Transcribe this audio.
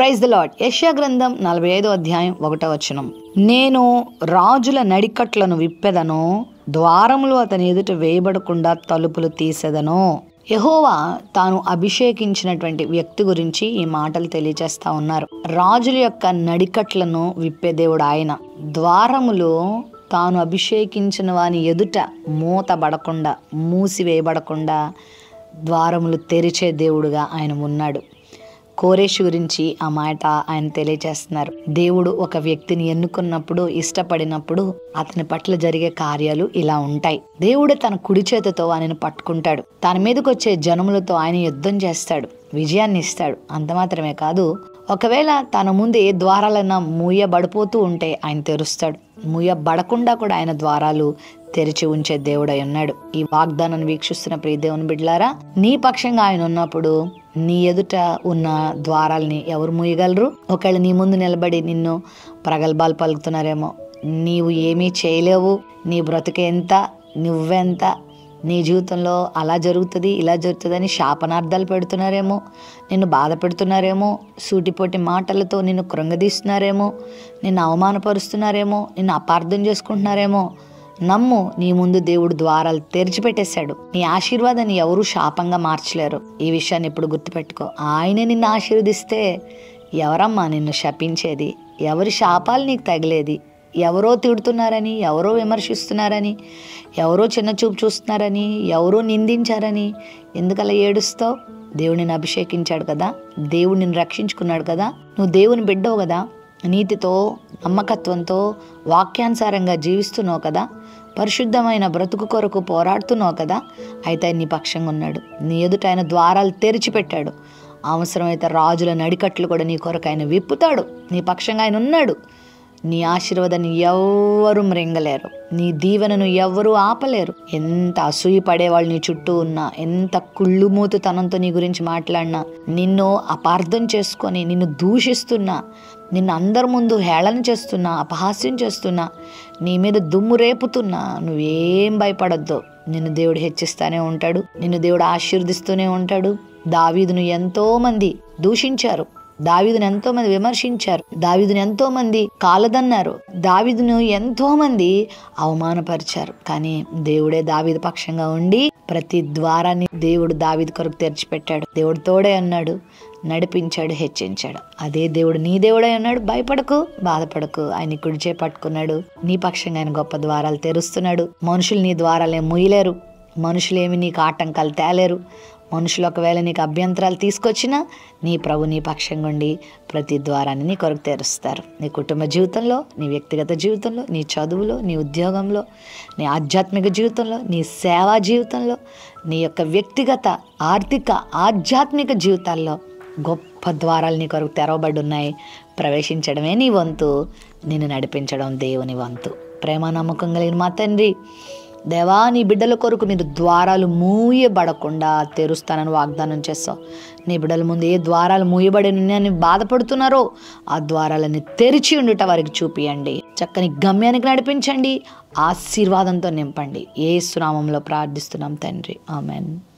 praise the lord యశ్యా గ్రంథం నలభై ఐదో అధ్యాయం ఒకటో వచనం నేను రాజుల నడికట్లను విప్పెదను ద్వారములు అతని ఎదుట వేయబడకుండా తలుపులు తీసెదను యహోవా తాను అభిషేకించినటువంటి వ్యక్తి గురించి ఈ మాటలు తెలియజేస్తా ఉన్నారు రాజుల యొక్క నడికట్లను విప్పే దేవుడు ఆయన ద్వారములు తాను అభిషేకించిన వాని ఎదుట మూతబడకుండా మూసివేయబడకుండా ద్వారములు తెరిచే దేవుడుగా ఆయన ఉన్నాడు కోరేష్ గురించి ఆ మాట ఆయన తెలియజేస్తున్నారు దేవుడు ఒక వ్యక్తిని ఎన్నుకున్నప్పుడు ఇష్టపడినప్పుడు అతని పట్ల జరిగే కార్యాలు ఇలా ఉంటాయి దేవుడు తన కుడి చేతితో ఆయనను పట్టుకుంటాడు తన మీదకి వచ్చే జనములతో ఆయన యుద్ధం చేస్తాడు విజయాన్ని ఇస్తాడు అంత మాత్రమే కాదు ఒకవేళ తన ముందు ఏ ద్వారాలైనా మూయబడిపోతూ ఉంటే ఆయన తెరుస్తాడు మూయబడకుండా కూడా ఆయన ద్వారాలు తెరిచి ఉంచే దేవుడై ఉన్నాడు ఈ వాగ్దానాన్ని వీక్షిస్తున్న ప్రియ దేవుని బిడ్డలారా నీ పక్షంగా ఆయన ఉన్నప్పుడు నీ ఎదుట ఉన్న ద్వారాల్ని ఎవరు మూయగలరు ఒకవేళ నీ ముందు నిలబడి నిన్ను ప్రగల్భాలు పలుకుతున్నారేమో నీవు ఏమీ చేయలేవు నీ బ్రతుకెంత నువ్వెంత నీ జీవితంలో అలా జరుగుతుంది ఇలా జరుగుతుంది అని శాపనార్థాలు పెడుతున్నారేమో నిన్ను బాధ పెడుతున్నారేమో సూటిపోటి మాటలతో నిన్ను కృంగదీస్తున్నారేమో నిన్ను అవమానపరుస్తున్నారేమో నిన్ను అపార్థం చేసుకుంటున్నారేమో నమ్ము నీ ముందు దేవుడు ద్వారాలు తెరిచిపెట్టేశాడు నీ ఆశీర్వాదాన్ని ఎవరు శాపంగా మార్చలేరు ఈ విషయాన్ని ఎప్పుడు గుర్తుపెట్టుకో ఆయనే నిన్ను ఆశీర్వదిస్తే ఎవరమ్మా నిన్ను శపించేది ఎవరి శాపాలు నీకు తగిలేది ఎవరో తిడుతున్నారని ఎవరో విమర్శిస్తున్నారని ఎవరో చిన్న చూపు చూస్తున్నారని ఎవరో నిందించారని ఎందుకలా ఏడుస్తావు దేవుడిని అభిషేకించాడు కదా దేవుడు నిన్ను రక్షించుకున్నాడు కదా నువ్వు దేవుని బిడ్డవు కదా నీతితో నమ్మకత్వంతో వాక్యానుసారంగా జీవిస్తున్నావు కదా పరిశుద్ధమైన బ్రతుకు కొరకు పోరాడుతున్నావు కదా అయితే ఆయన నీ పక్షంగా ఉన్నాడు నీ ఎదుట ఆయన ద్వారాలు తెరిచిపెట్టాడు అవసరమైతే రాజుల నడికట్లు కూడా నీ కొరకు ఆయన విప్పుతాడు నీ పక్షంగా ఆయన ఉన్నాడు నీ ఆశీర్వాదాన్ని ఎవ్వరు మృంగలేరు నీ దీవెనను ఎవ్వరూ ఆపలేరు ఎంత అసూయ పడేవాళ్ళు నీ చుట్టూ ఉన్నా ఎంత కుళ్ళుమూతుతనంతో నీ గురించి మాట్లాడినా నిన్ను అపార్థం చేసుకొని నిన్ను దూషిస్తున్నా నిన్ను అందరి ముందు హేళన చేస్తున్నా అపహాస్యం చేస్తున్నా నీ మీద దుమ్ము రేపుతున్నా నువ్వేం భయపడద్దు నిన్ను దేవుడు హెచ్చిస్తానే ఉంటాడు నిన్ను దేవుడు ఆశీర్దిస్తూనే ఉంటాడు దావీదును ఎంతో మంది దూషించారు దావీదును ఎంతో మంది విమర్శించారు దావీదును ఎంతో మంది కాలదన్నారు దావీదును ఎంతో మంది అవమానపరిచారు కానీ దేవుడే దావీదు పక్షంగా ఉండి ప్రతి ద్వారాన్ని దేవుడు దావీదు కొరకు తెరిచిపెట్టాడు దేవుడు తోడే అన్నాడు నడిపించాడు హెచ్చించాడు అదే దేవుడు నీ దేవుడే అన్నాడు భయపడకు బాధపడకు ఆయన కుడి చేపట్టుకున్నాడు నీ పక్షంగా ఆయన గొప్ప ద్వారాలు తెరుస్తున్నాడు మనుషులు నీ ద్వారాలే ముయ్యలేరు మనుషులేమి నీకు ఆటంకాలు తేలేరు మనుషులు ఒకవేళ నీకు అభ్యంతరాలు తీసుకొచ్చినా నీ ప్రభు నీ పక్షంగా ఉండి ప్రతి ద్వారాన్ని నీ కొరకు తెరుస్తారు నీ కుటుంబ జీవితంలో నీ వ్యక్తిగత జీవితంలో నీ చదువులో నీ ఉద్యోగంలో నీ ఆధ్యాత్మిక జీవితంలో నీ సేవా జీవితంలో నీ యొక్క వ్యక్తిగత ఆర్థిక ఆధ్యాత్మిక జీవితాల్లో గొప్ప ద్వారాలు నీ కొరకు తెరవబడి ఉన్నాయి ప్రవేశించడమే నీ వంతు నిన్ను నడిపించడం దేవుని వంతు ప్రేమ నమ్మకం కలిగిన మా తండ్రి దేవా నీ బిడ్డల కొరకు మీరు ద్వారాలు మూయబడకుండా తెరుస్తానని వాగ్దానం చేస్తావు నీ బిడ్డల ముందు ఏ ద్వారాలు మూయబడి ఉన్నాయని బాధపడుతున్నారో ఆ ద్వారాలని తెరిచి ఉండుట వారికి చూపియండి చక్కని గమ్యానికి నడిపించండి ఆశీర్వాదంతో నింపండి ఏ సునామంలో ప్రార్థిస్తున్నాం తండ్రి ఆమెన్